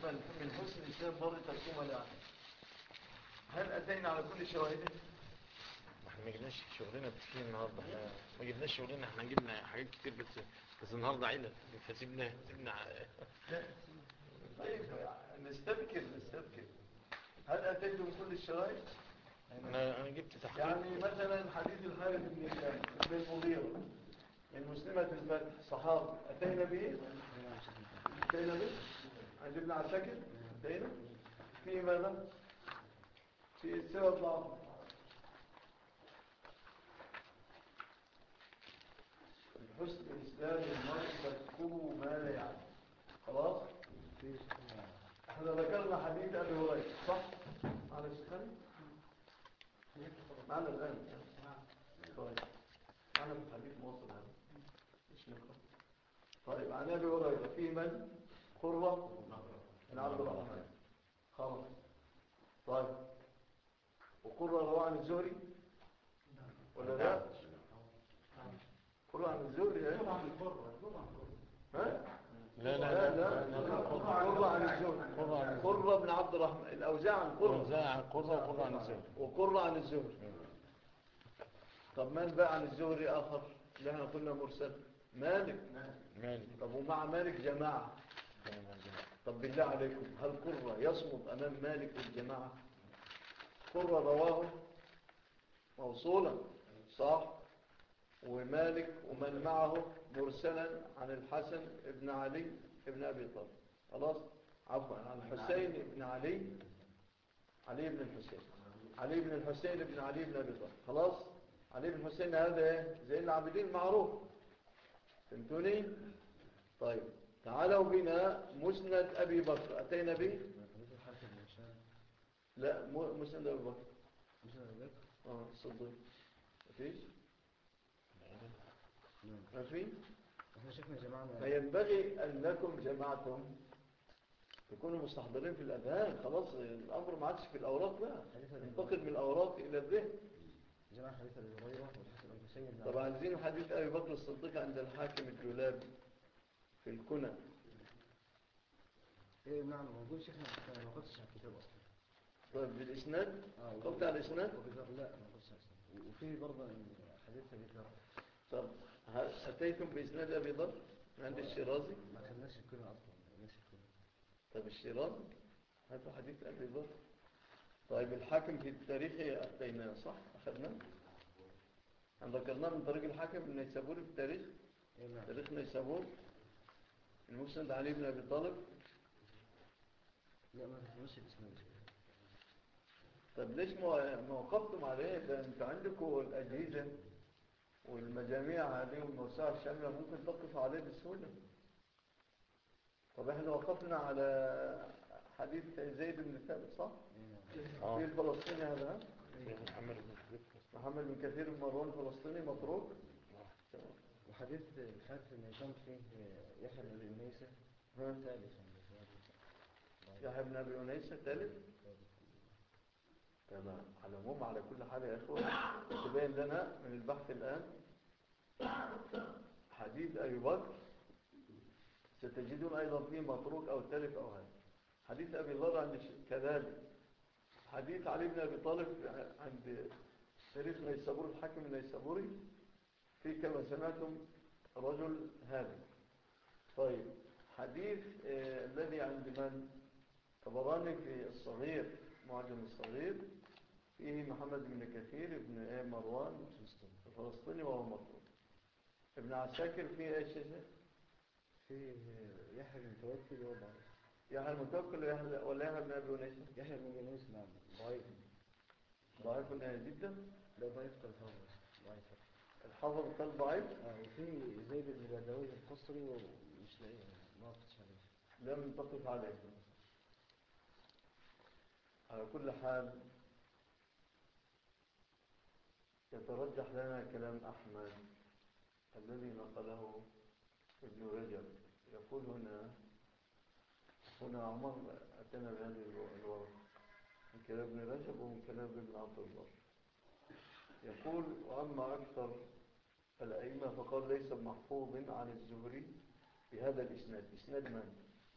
بالنسبة من حسن الإسلام برة تركوما لا هل أتينا على كل شواهده احنا ما جبناش شغلنا فيه النهارده احنا ما جبناش شغلنا احنا جبنا حاجات كتير بس بس النهارده عيله فسيبنا سيبنا طيب نستبكر نستبكر هل أتيتم كل الشواهد انا انا جبت تحقيق يعني مثلا حديث الحارث بن بن المغيرة المسلمة الفتح صحابي أتينا به أتينا به عند ابن عساكر أتينا في ماذا في سوى الضعف الحسن الإسلام المرء تذكره ما لا يعلم خلاص احنا ذكرنا حديث أبي هريرة صح على الشيخان معنا الآن طيب معنا في الحديث موصل هذا مش نقرأ طيب عن أبي هريرة في من قرة من عبد الرحمن خلاص طيب وقرة رواه عن الزهري ولا لا قرة عن الزهري ها ها لا لا لا لا لا قرة عن الزهري قرة بن عبد الرحمن الأوزاع عن قرة قرة عن قرة وقرة عن الزهر وقرة عن الزهري طب من بقى عن الزهري آخر اللي احنا قلنا مرسل مالك مالك طب ومع مالك جماعة طب بالله عليكم هل قرة يصمد أمام مالك والجماعة قرة رواه موصولا صح ومالك ومن معه مرسلا عن الحسن ابن علي ابن أبي طالب خلاص عفوا عن الحسين ابن علي علي بن الحسين علي بن الحسين ابن علي بن أبي طالب خلاص علي بن الحسين هذا إيه؟ زين العابدين معروف فهمتوني طيب تعالوا بنا مسند أبي بكر أتينا به لا مو- مسند أبي بكر اه صدق مفيش ما في احنا شفنا جماعة فينبغي أنكم جمعتم تكونوا مستحضرين في الأذهان خلاص الأمر ما عادش في الأوراق بقى انتقل من الأوراق إلى الذهن جماعة حديث أبي هريرة والحسن بن حسين طبعا عايزين حديث أبي بكر الصديق عند الحاكم الجلابي في الكنى ايه نعم موجود شيخنا ما قلتش على الكتاب اصلا طيب بالإسناد اه قلت على الإسناد وأبي ذر لا ما قلتش على الإسناد. وفي برضه حديث ابي ذر طب هل أتيتم بإسناد أبي ذر عند الشيرازي ما خدناش الكلمة اصلا ما خدناش الكلمة طب الشيرازي هاتوا حديث أبي ذر طيب الحاكم في التاريخ أتيناه صح أخذناه أنا ذكرناه من طريق الحاكم النيسابوري في التاريخ ايه نعم تاريخ نيسابور المسند علي بن أبي طالب لا ما خدناش الاسناد طب ليش ما ما وقفتم عليه ده انتوا عندكم الأجهزة والمجاميع هذه والموسوعة الشاملة ممكن تقف عليه بسهولة طب احنا وقفنا على حديث زيد بن ثابت صح؟ ايه نعم اه في الفلسطيني هذا ها؟ محمد بن حبيب محمد بن كثير بن مروان فلسطيني متروك تمام. وحديث الحارث بن هشام فيه يحيى بن ابي انيسه ها؟ ثالث يحيى بن أبي أنيسة ثالث تمام على العموم على كل حال يا إخوة تبين لنا من البحث الآن حديث أبي بكر ستجدون أيضا فيه مطروق أو تلف أو هذا حديث أبي ذر عند ش- كذلك حديث علي بن أبي طالب عند تاريخ نيسابور الحاكم النيسابوري في كما سمعتم رجل هذا طيب حديث آه الذي عند من طبراني في الصغير معجم الصغير فيه محمد بن كثير ابن آه مروان الفلسطيني وهو مطلوب ابن عساكر فيه ايش يا شيخ؟ فيه يحيى بن توكل وهو ضعيف يحيى المتوكل ولا يحيى- ولا يحيى بن ابي انيس يحيى بن ابي انيسه نعم ضعيف ضعيف جدا لا ضعيف كالفاظ ضعيف الحافظ قال ضعيف اه وفي زيد بن بدوي القصري ومش لاقيه ما قلتش عليه لم تقف عليه على كل حال يترجح لنا كلام أحمد الذي نقله ابن رجب يقول هنا هنا عمر أتنا بهذه الورقة من كلام ابن رجب ومن كلام ابن عبد الله يقول وأما أكثر الأئمة فقال ليس محفوظ عن الزهري بهذا الإسناد إسناد من؟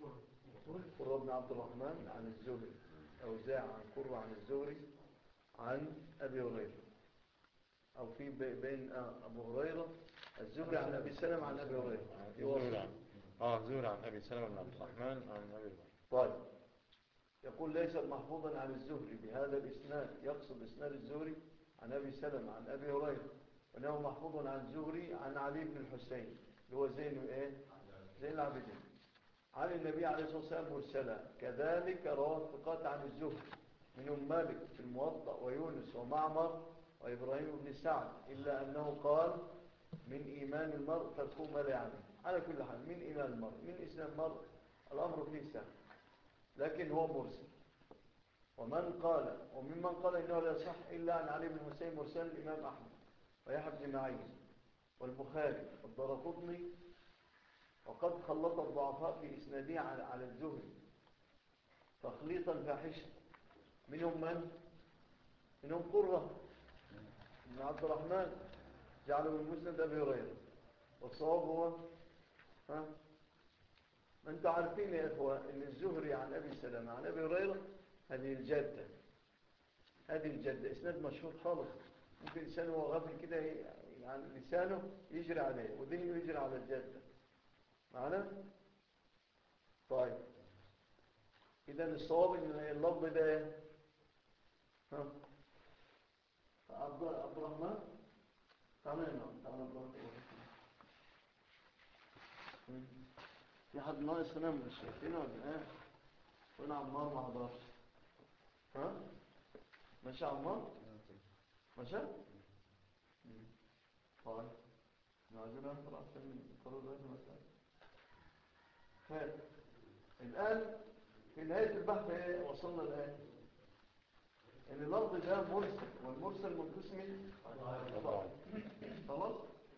قرة بن عبد الرحمن عن الزهري أوزاع عن قرة عن الزهري عن أبي هريرة أو في بي- بين آه، أبو هريرة الزهري عن أبي سلم عن أبي هريرة زهري عن اه زهري عن ابي سلمة بن عبد الرحمن عن ابي هريرة طيب يقول ليس محفوظا عن الزهري بهذا الإسناد يقصد إسناد الزهري عن أبي سلم عن أبي هريرة وأنه محفوظ عن الزهري عن علي بن الحسين اللي هو زين إيه؟ زين العابدين عن النبي عليه الصلاة والسلام مرسلا كذلك رواه الثقات عن الزهري منهم مالك في الموطأ ويونس ومعمر وإبراهيم بن سعد إلا أنه قال من إيمان المرء تركه ما لا يعلم على كل حال من إيمان المرء من إسلام المرء الأمر فيه سهل لكن هو مرسل ومن قال وممن قال إنه لا يصح إلا عن علي بن حسين مرسل الإمام أحمد ويحيى بن معين والبخاري والدرقطني وقد خلط الضعفاء في إسناده على على الزهري تخليطا فاحشا منهم من؟ منهم قرة بن عبد الرحمن جعله من مسند أبي هريرة والصواب هو ها ما انتوا عارفين يا إخوة ان الزهري عن أبي سلمة عن أبي هريرة هذه الجدة هذه الجدة اسناد مشهور خالص ممكن لسانه وهو غافل كده ي- يعني لسانه يجري عليه وذهنه يجري على الجدة معنا؟ طيب إذا الصواب ان اللفظ ده إيه؟ ها عبد عبد الرحمن تمام تمام عبد الرحمن مم. في حد ناقص هنا من الشايفين ولا ايه وين عمار ما حضرش ها ماشي عمار ماشي مم. طيب نعزل اخر عشان نقرر ده مثلا خير الان في نهايه البحث ايه وصلنا الان ان اللفظ ده مرسل والمرسل منقسم طبعا خلاص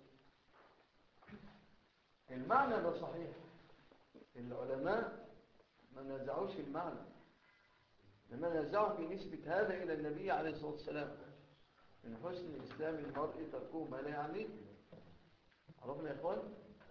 المعنى ده صحيح العلماء ما نزعوش المعنى لما نزعوا في نسبة هذا إلى النبي عليه الصلاة والسلام من حسن إسلام المرء تركه ما لا يعني عرفنا يا إخوان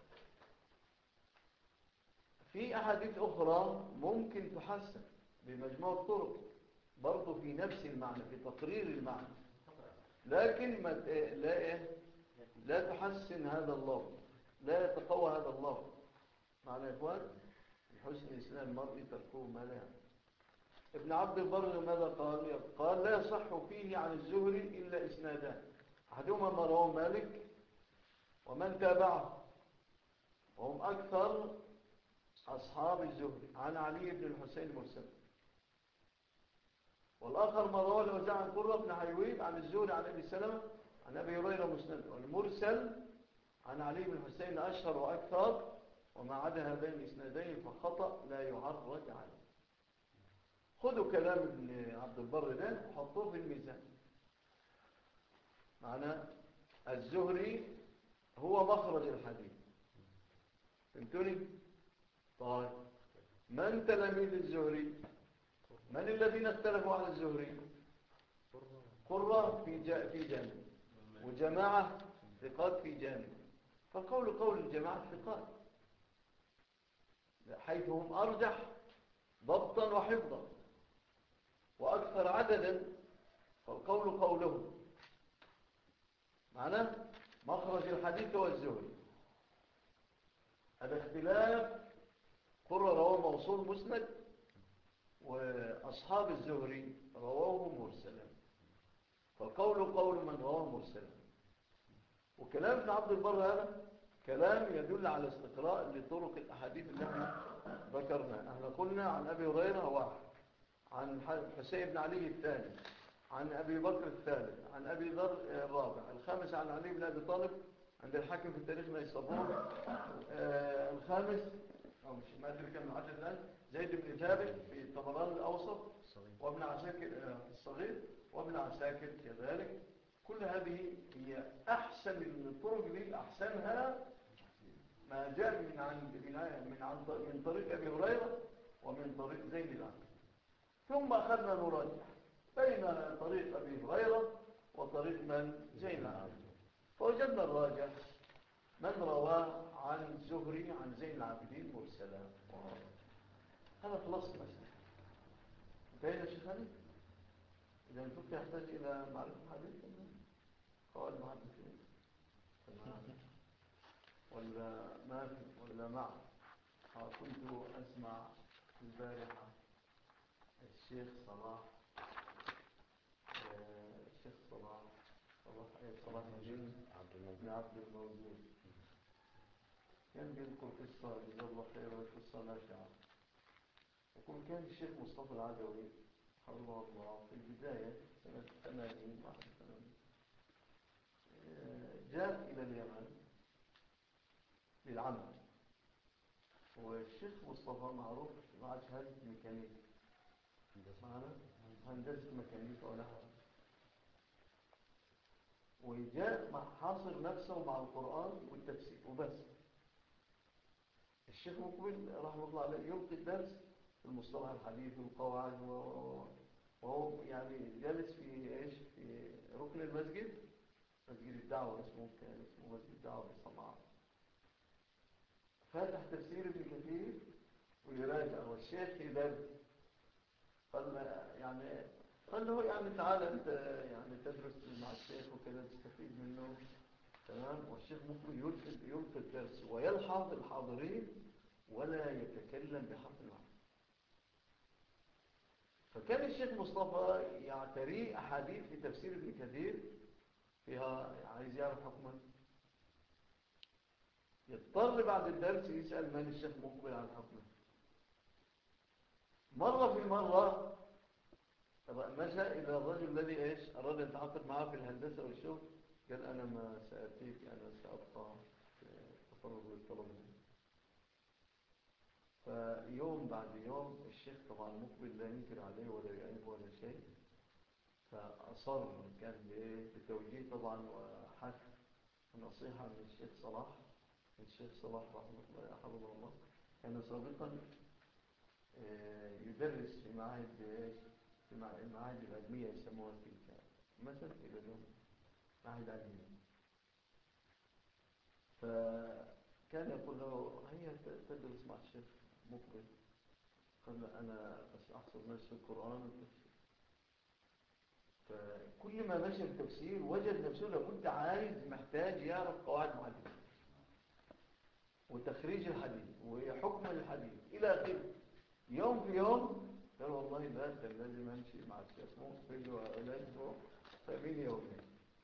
في أحاديث أخرى ممكن تحسن بمجموع الطرق برضو في نفس المعنى في تقرير المعنى لكن ما ت- لا إيه؟ لا تحسن هذا اللفظ لا يتقوى هذا اللفظ معنى يا إخوان حسن إسلام المرء تركه ما لا يعني ابن عبد البر ماذا قال قال لا يصح فيه عن الزهري إلا إسنادان أحدهما ما رواه مالك ومن تابعه وهم أكثر أصحاب الزهري عن علي بن الحسين مرسل والآخر ما رواه الوزاع عن قرة بن حيويد عن الزهري عن أبي سلمة عن أبي هريرة مسند والمرسل عن علي بن الحسين أشهر وأكثر وما عدا هذين الإسنادين فخطأ لا يعرج عليه خذوا كلام ابن عبد البر ده وحطوه في الميزان معنى الزهري هو مخرج الحديث فهمتوني؟ طيب من تلاميذ الزهري؟ من الذين اختلفوا على الزهري؟ قرة في جا- في جانب وجماعة ثقات في جانب فالقول قول الجماعة ثقات حيث هم أرجح ضبطا وحفظا وأكثر عددا فالقول قولهم معناه مخرج الحديث والزهري هذا اختلاف قرر رواه موصول مسند وأصحاب الزهري رواه مرسلا فالقول قول من رواه مرسلا وكلام ابن عبد البر هذا كلام يدل على استقراء لطرق الأحاديث اللي احنا ذكرناها احنا قلنا عن أبي هريرة واحد عن ح- حسين بن علي الثاني عن أبي بكر الثالث عن أبي ذر الرابع الخامس عن علي بن أبي طالب عند الحاكم في التاريخ ما يصبون آه الخامس أو مش ما أدري كم العدد الآن زيد بن ثابت في الطبراني الأوسط وابن عساكر آه، الصغير وابن عساكر كذلك كل هذه هي أحسن الطرق دي أحسنها ما جاء من عن من عن من, عن من طريق أبي هريرة ومن طريق زيد العام ثم أخذنا نراجع بين طريق أبي هريرة وطريق من زيد العام فوجدنا الراجح من رواه عن زهري عن زين العابدين مرسلا هذا خلاص المسألة انتهينا يا شيخ علي إذا الفقه يحتاج إلى معرفة حديث قال المحدثين تمام ولا ما في ولا مع آه، كنت أسمع البارحة الشيخ صلاح آه، الشيخ صلاح صلاح إيه صلاح الدين عبد بن المجيد عبد الموجود كان بيذكر قصة جزاه الله خير قصة نافعة يقول كان الشيخ مصطفى العدوي حفظه الله في البداية سنة 80 81 آه، جاء إلى اليمن للعمل والشيخ مصطفى معروف مع شهادة ميكانيك معنا هندسة ميكانيكا ونحو وجاء مع حاصر نفسه مع القرآن والتفسير وبس الشيخ مقبل رحمه الله عليه يلقي الدرس في المصطلح الحديث والقواعد و- وهو يعني جالس في ايش في ركن المسجد مسجد الدعوة اسمه كان اسمه مسجد الدعوة بالصنعاء فاتح تفسير ابن كثير ويراجع والشيخ يدرس قال يعني قال له يعني تعال انت يعني تدرس مع الشيخ وكذا تستفيد منه تمام والشيخ ممكن يلقي يلقي الدرس ويلحظ الحاضرين ولا يتكلم بحرف واحد فكان الشيخ مصطفى يعتري احاديث في تفسير ابن كثير فيها عايز يعرف حكمها يضطر بعد الدرس يسأل من الشيخ مقبل عن حكمه مرة في مرة مشى إلى الرجل الذي إيش أراد أن يتعاقد معه في الهندسة والشغل قال أنا ما سأتيك أنا سأبقى في تفرغ للطلب مني. فيوم بعد يوم الشيخ طبعا مقبل لا ينكر عليه ولا يعيب ولا شيء فأصر كان بإيه؟ بتوجيه طبعا وحث ونصيحة من الشيخ صلاح الشيخ صلاح رحمه الله حفظه الله كان سابقا آه، يدرس في معاهد إيش؟ في مع- المعاهد العلمية يسموها تلك مثلا إلى اليوم معاهد علمية فكان يقول له هيا ت- تدرس مع الشيخ مقبل قال له أنا بس أحصل نفسي القرآن والتفسير فكل ما مشى التفسير وجد نفسه لو كنت عايز محتاج يعرف قواعد محدثة وتخريج الحديث وحكم الحديث إلى آخره يوم في يوم قال والله لا ده لازم أمشي مع الشيخ مقبل وأولاد فمين يومين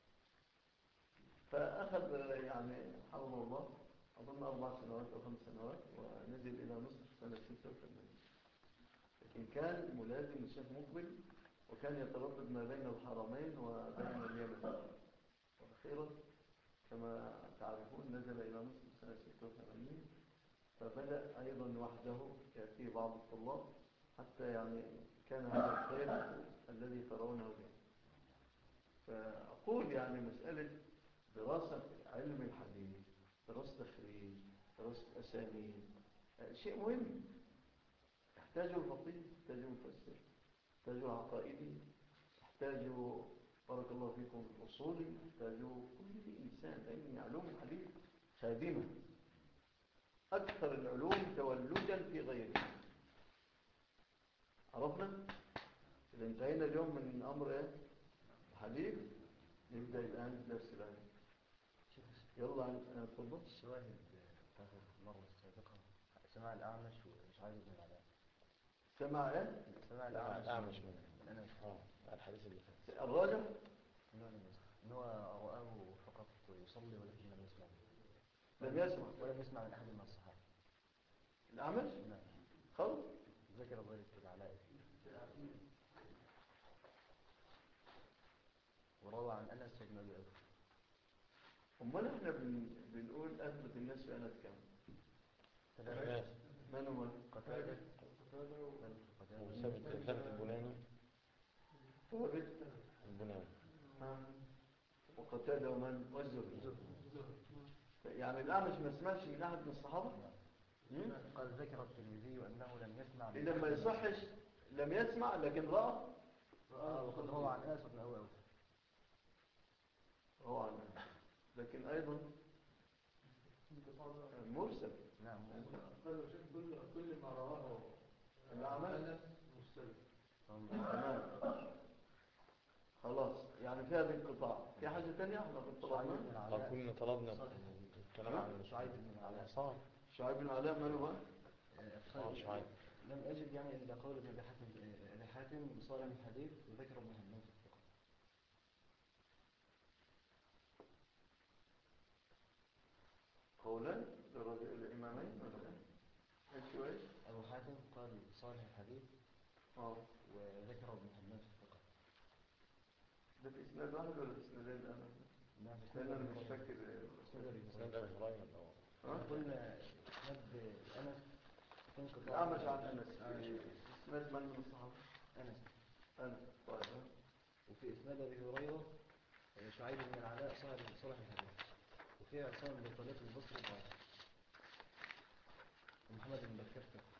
فأخذ يعني حفظه الله أظن أربع سنوات أو خمس سنوات ونزل إلى مصر سنة 86 لكن كان ملازم للشيخ مقبل وكان يتردد ما بين الحرمين وبين اليمن وأخيرا كما تعرفون نزل إلى مصر سنة 86 فبدأ أيضا وحده يأتي بعض الطلاب حتى يعني كان هذا الخير الذي ترونه به فأقول يعني مسألة دراسة علم الحديث دراسة تخريج دراسة أسانيد آه، شيء مهم يحتاجه الفقيه يحتاجه المفسر يحتاجه العقائدي يحتاجه بارك الله فيكم الأصولي يحتاجه كل إنسان لأن علوم الحديث خادمة أكثر العلوم تولجا في غيرها عرفنا؟ إذا انتهينا اليوم من أمر إيه؟ الحديث نبدأ الآن درس العلم يلا أنا اتفضل الشواهد بتاعت المرة السابقة سماع الأعمش ومش عايز ابن العلاء سمع إيه؟ سماع الأعمش الأعمش منه. أنا مش اه الحديث اللي فات الراجع إن هو لم يسمع. إن هو رآه فقط يصلي ولكن لم يسمع لم يسمع ولم يسمع من أحد من الصحابة الأعمش نعم خلص ذكر ذلك في العلاء وروى عن أنس بن أبي أوف أمال إحنا بن... بنقول أثبت الناس في أنس كام ثلاث من هم قتادة وثابت ثابت البناني ثابت البناني ها. وقتادة ومن والزهري يعني الأعمش ما سمعش من أحد من الصحابة مم؟ قال ذكر الترمذي أنه لم يسمع من إذا ما يصحش لم يسمع لكن رأى آه، وقد روى عن أنس بن أبي أوف هو عنه لكن أيضا مرسل نعم كل كل ما رواه الأعمال تمام خلاص يعني فيها الانقطاع في حاجة تانية احنا شعيب بنطلع بن قال علاء كنا طلبنا صالح الكلام عن شعيب بن علاء صار شعيب بن علاء ماله بقى آه، شعيب. لم أجد يعني إلا قول ابن أبي حاتم أبي حاتم صالح الحديث وذكر ابن حمام في الثقة قولان لرجل الإمامين ولا ايه؟ ايش وايش؟ أبو حاتم قال صالح الحديث اه وذكر ابن حمام في الثقة ده في إسناد واحد ولا في إسنادين الآن؟ نعم في لأن أنا إسناد مش أبي فاكر إسناد أبي سند هريرة. أبي إبراهيم الأول ها؟ قلنا إسناد أنس تنقطع الأعمش عن أنس أعمش عن في إسناد من من الصحابة؟ أنس أنس طيب وفي إسناد أبي هريرة آه، شعيب بن العلاء صاحب صالح الحديث وفي عصام بن طليق البصري ضعيف ومحمد بن بكر ثقة.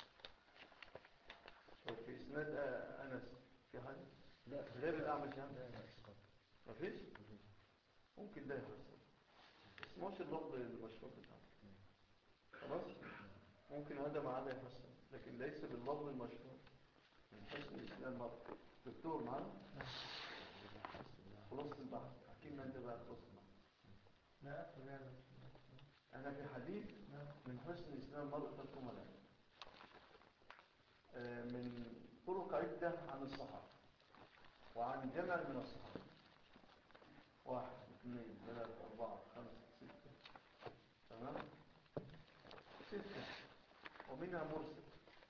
وفي إسناد آه، أنس في حاجة؟ لا غير الأعمش يعني؟ لا لا ثقة. مفيش؟ ممكن ده يحصل بس مش اللفظ المشهور بتاعه خلاص ممكن هذا مع هذا يحصل لكن ليس باللفظ المشهور من حسن الإسلام مرة دكتور معنا خلاص البحث حكينا أنت بقى خلاص البحث لا فعلا أنا في حديث من حسن الإسلام مرة الكملاء آه، من طرق عدة عن الصحابة وعن جمع من الصحابة واحد اثنين ثلاثة أربعة خمسة ستة تمام ستة ومنها مرسل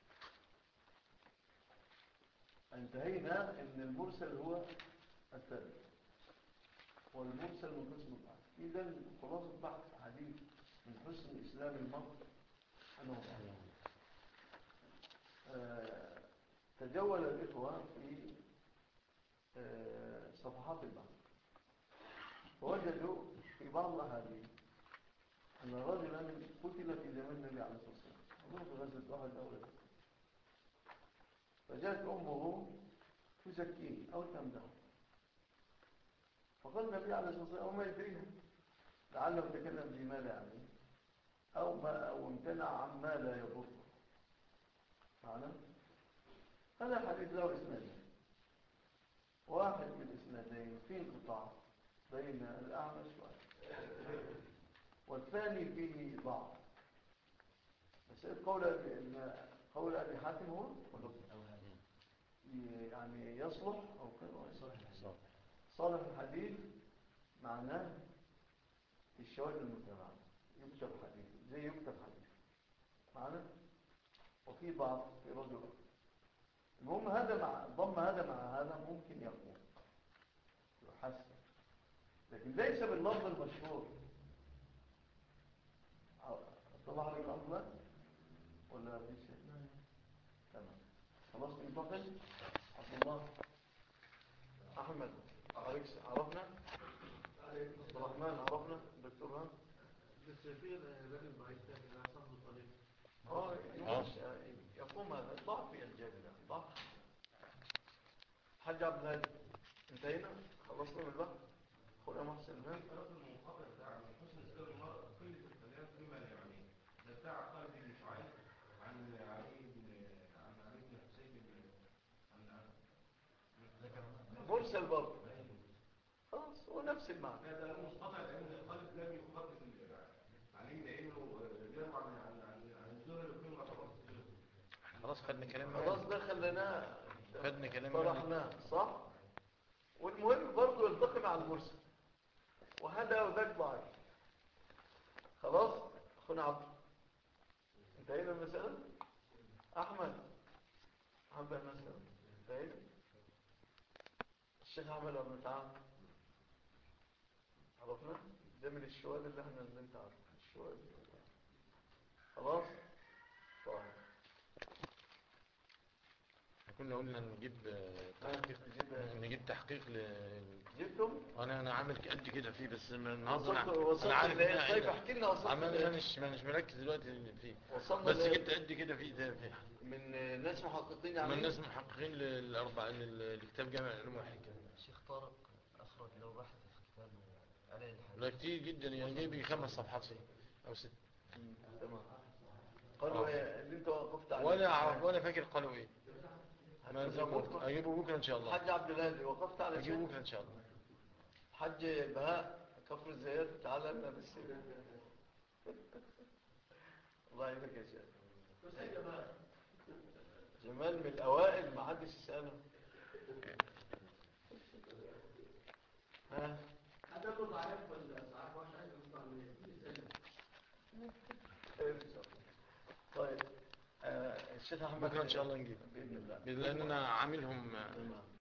انتهينا ان المرسل هو الثالث والمرسل من قسم البحث اذا خلاصة بحث حديث من حسن اسلام المرء انه ضعيف. آه، تجول الاخوه في آه، صفحات البحث فوجدوا في بعض الاحاديث ان رجلا قتل في زمان النبي عليه الصلاه والسلام اظن في غزوه احد او غيره فجاءت امه تزكيه او تمدحه فقال النبي عليه الصلاه والسلام وما يدريها لعله تكلم بما لا يعني او ما او امتنع عما لا يضره معنا هذا حديث له اسنادين واحد من الاسنادين في انقطاع بين الاعمش والأعمش. والثاني فيه ضعف بس قول أبي إن قول أبي حاتم هو ولا أو هذا يعني يصلح أو كده صالح الحديث صار صالح الحديث معناه الشواهد المتبعة يكتب حديث زي يكتب حديث معنا وفي ضعف في رجل آخر. المهم هذا مع ضم هذا مع هذا ممكن يقوم يحسن لكن ليس باللفظ المشهور طلع عليك أصلا ولا في شيء تمام خلاص انتقل عبد الله أحمد عليك عرفنا عبد الرحمن عرفنا دكتور ها بس في الراجل ضعيف تاني لا صاحب الطريق اه آه. يمشي. يقوم هذا ضعف في الجبل ضعف حاج عبد الهادي انتهينا خلصنا من البحث اخويا محسن ها الكلام المنقطع بتاع من حسن اسلام المرء قله الكلام فيما لا يعنيه ده بتاع خالد بن شعيب عن علي بن عن علي بن حسين بن عن عن مرسل برضه خلاص هو نفس المعنى لا ده منقطع لان خالد لم يخاطب علي لانه يروى عن عن عن عن الزهري وكل ما طبق الزهري خلاص خدنا كلام خلاص ده خليناه خدنا كلام طرحناه صح والمهم برضه يلتقي مع المرسل وهذا وذاك ضعيف خلاص اخونا عبد انتهينا المسألة احمد عبد المسألة انتهينا الشيخ احمد ابن تعالى عرفنا ده من الشوال اللي احنا اللي انت عارفه الشوال خلاص طيب كنا قلنا نجيب آه، تحقيق نجيب- نجيب تحقيق ل... جبتم انا انا عامل قد كده فيه بس النهارده وصلت انا وصلت انا عارف لإيه؟ إن طيب أنا- احكي لنا وصلت عمال لإيه؟ انا مش مش مركز دلوقتي فيه وصلنا بس لإيه؟ جبت قد كده فيه ده فيه من ناس محققين يعني من الناس محققين للاربع لل- لكتاب جامع العلوم والحكم الشيخ طارق أخرج له بحث في كتابه عليه الحديث لا كتير جدا يعني جايب خمس صفحات فيه او ست تمام قالوا آه. ايه اللي انت وقفت عليه ولا اعرف ولا فاكر قالوا ايه ما هتجيبه نزل بكرة؟ اجيبه بكره ان شاء الله حج عبد الهادي وقفت على اجيبه شيء بكره ان شاء الله حج بهاء كفر الزيات تعالى لنا بالسيرة الله يبارك يا شيخ بس هي جمال جمال من الأوائل ما حدش يسأله ها هتاخد ضعيف ولا ضعيف واحد عايز يطلع من خير إن شاء الله. طيب آه، الشيخ أحمد بكره ان شاء الله نجيب بإذن الله لان انا عاملهم تمام.